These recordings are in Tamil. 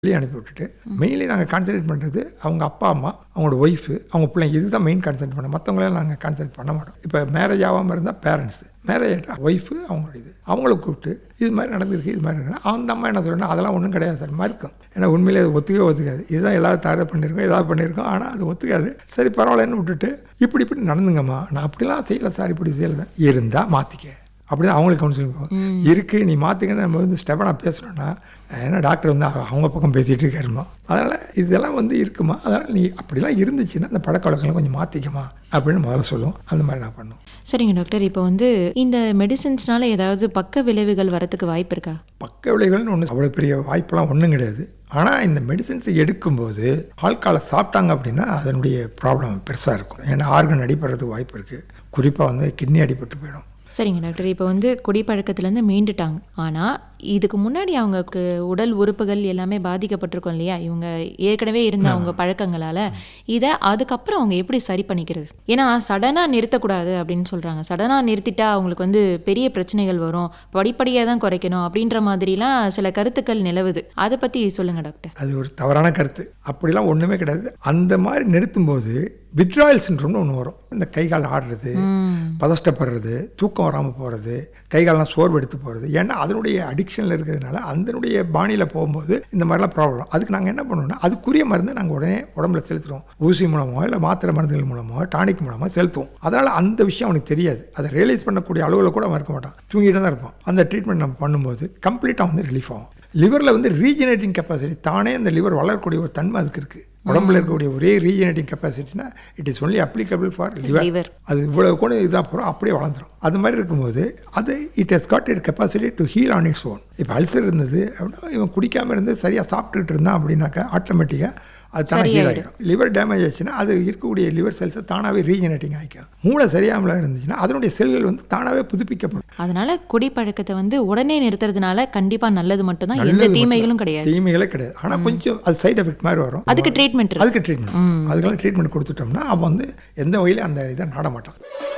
வெளியே அனுப்பி விட்டுட்டு மெயின்லி நாங்கள் கான்சன்ட்ரேட் பண்ணுறது அவங்க அப்பா அம்மா அவங்களோட ஒய்ஃபு அவங்க பிள்ளைங்க இதுதான் மெயின் கான்சன்ட்ரேட் பண்ணோம் மற்றவங்களாம் நாங்கள் கான்சன்ட்ரேட் பண்ண மாட்டோம் இப்போ மேரேஜ் ஆகாமல் இருந்தால் பேரண்ட்ஸு மேரேஜ் ஆகிட்டா ஒய்ஃபு அவங்களோட இது அவங்கள கூப்பிட்டு இது மாதிரி நடந்திருக்கு இது மாதிரி இருக்குன்னா அந்த அம்மா என்ன சொல்லணும் அதெல்லாம் ஒன்றும் கிடையாது சார் மறுக்கும் ஏன்னா உண்மையிலே அது ஒத்துக்கவே ஒத்துக்காது இதுதான் எல்லாரும் தயாராக பண்ணியிருக்கோம் ஏதாவது பண்ணியிருக்கோம் ஆனால் அது ஒத்துக்காது சரி பரவாயில்லன்னு விட்டுட்டு இப்படி இப்படி நடந்துங்கம்மா நான் அப்படிலாம் செய்யலை சார் இப்படி செய்யலை இருந்தால் மாற்றிக்க அப்படி தான் அவங்களுக்கு கவுன்சிலிங் இருக்குது நீ மாற்றிக்கன்னு நம்ம வந்து ஸ்டெபனாக பேசணும்னா ஏன்னா டாக்டர் வந்து அவ- அவங்க பக்கம் பேசிகிட்டு இருக்காருமா அதனால் இதெல்லாம் வந்து இருக்குமா அதனால் நீ அப்படிலாம் இருந்துச்சுன்னா அந்த பழக்க வழக்கங்களை கொஞ்சம் மாற்றிக்கமா அப்படின்னு முதல்ல சொல்லுவோம் அந்த மாதிரி நான் பண்ணுவோம் சரிங்க டாக்டர் இப்போ வந்து இந்த மெடிசின்ஸ்னால ஏதாவது பக்க விளைவுகள் வரத்துக்கு வாய்ப்பு இருக்கா பக்க விளைவுகள்னு ஒன்று அவ்வளோ பெரிய வாய்ப்பெல்லாம் ஒன்றும் கிடையாது ஆனால் இந்த மெடிசின்ஸ் எடுக்கும்போது ஆள்காலை சாப்பிட்டாங்க அப்படின்னா அதனுடைய ப்ராப்ளம் பெருசாக இருக்கும் ஏன்னா ஆர்கன் அடிபடுறதுக்கு வாய்ப்பு இருக்குது குறிப்பாக வந்து கிட்னி அடிபட்டு போயிடும் சரிங்க டாக்டர் இப்போ வந்து குடிப்பழக்கத்துலேருந்து மீண்டுட்டாங்க ஆனால் இதுக்கு முன்னாடி அவங்களுக்கு உடல் உறுப்புகள் எல்லாமே பாதிக்கப்பட்டிருக்கும் இல்லையா இவங்க ஏற்கனவே இருந்த அவங்க பழக்கங்களால் இதை அதுக்கப்புறம் அவங்க எப்படி சரி பண்ணிக்கிறது ஏன்னா சடனாக நிறுத்தக்கூடாது அப்படின்னு சொல்கிறாங்க சடனாக நிறுத்திட்டா அவங்களுக்கு வந்து பெரிய பிரச்சனைகள் வரும் படிப்படியாக தான் குறைக்கணும் அப்படின்ற மாதிரிலாம் சில கருத்துக்கள் நிலவுது அதை பற்றி சொல்லுங்கள் டாக்டர் அது ஒரு தவறான கருத்து அப்படிலாம் ஒன்றுமே கிடையாது அந்த மாதிரி நிறுத்தும்போது விட்ராயல் சின்ட்ரோம்னு ஒன்று வரும் இந்த கை கால் ஆடுறது பதஷ்டப்படுறது தூக்கம் வராமல் போகிறது கை கால்லாம் சோர்வு எடுத்து போகிறது ஏன்னா அதனுடைய அடிக்ஷனில் இருக்கிறதுனால அதனுடைய பாணியில் போகும்போது இந்த மாதிரிலாம் ப்ராப்ளம் அதுக்கு நாங்கள் என்ன பண்ணுவோம்னா அதுக்குரிய மருந்து நாங்கள் உடனே உடம்புல செலுத்துகிறோம் ஊசி மூலமோ இல்லை மாத்திரை மருந்துகள் மூலமோ டானிக் மூலமாக செலுத்துவோம் அதனால் அந்த விஷயம் அவனுக்கு தெரியாது அதை ரியலைஸ் பண்ணக்கூடிய அளவில் கூட அவன் இருக்க மாட்டான் தூங்கிட்டு தான் இருப்பான் அந்த ட்ரீட்மெண்ட் நம்ம பண்ணும்போது கம்ப்ளீட்டாக வந்து ரிலீஃப் ஆகும் லிவரில் வந்து ரீஜெனரேட்டிங் கெப்பாசிட்டி தானே அந்த லிவர் வளரக்கூடிய ஒரு தன்மை அதுக்கு இருக்குது உடம்புல இருக்கக்கூடிய ஒரே ரீஜெனரேட்டிங் கெப்பாசிட்டினா it is only applicable for liver Liver. அது இவ்வளவு கூட இதாக போகிறோம் அப்படியே வளர்ந்துரும் அது மாதிரி இருக்கும்போது அது it has got it capacity to heal on its own இப்போ அல்சர் இருந்தது அப்படின்னா இவன் குடிக்காமல் இருந்து சரியாக சாப்பிட்டுட்டு இருந்தான் அப்படின்னாக்கா ஆட்டோமேட்டிக்காக அது தானே ஹீல் ஆகிடும் லிவர் டேமேஜ் ஆச்சுன்னா அது இருக்கக்கூடிய லிவர் செல்ஸை தானாகவே ரீஜெனரேட்டிங் ஆகிக்கும் மூளை சரியாமல் இருந்துச்சுன்னா அதனுடைய செல்கள் வந்து தானாகவே புதுப்பிக்கப்படும் அதனால குடிப்பழக்கத்தை வந்து உடனே நிறுத்துறதுனால கண்டிப்பாக நல்லது மட்டும்தான் எந்த நல்லது தீமைகளும் மட்டும். கிடையாது தீமைகளே கிடையாது ஆனால் கொஞ்சம் அது சைடு எஃபெக்ட் மாதிரி வரும் அதுக்கு ட்ரீட்மெண்ட் இருக்கு அதுக்கு ட்ரீட்மெண்ட் அதுக்கெல்லாம் ட்ரீட்மெண்ட் கொடுத்துட்டோம்னா அவன் வந்து எந்த வகையிலும் அந்த இதை நாட மாட்டான்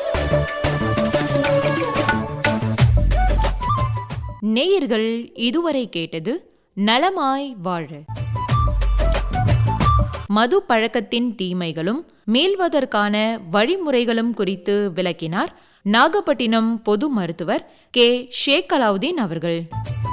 நேயர்கள் இதுவரை கேட்டது நலமாய் வாழ மது பழக்கத்தின் தீமைகளும் மீள்வதற்கான வழிமுறைகளும் குறித்து விளக்கினார் நாகப்பட்டினம் பொது மருத்துவர் கே ஷேக் அலாவுதீன் அவர்கள்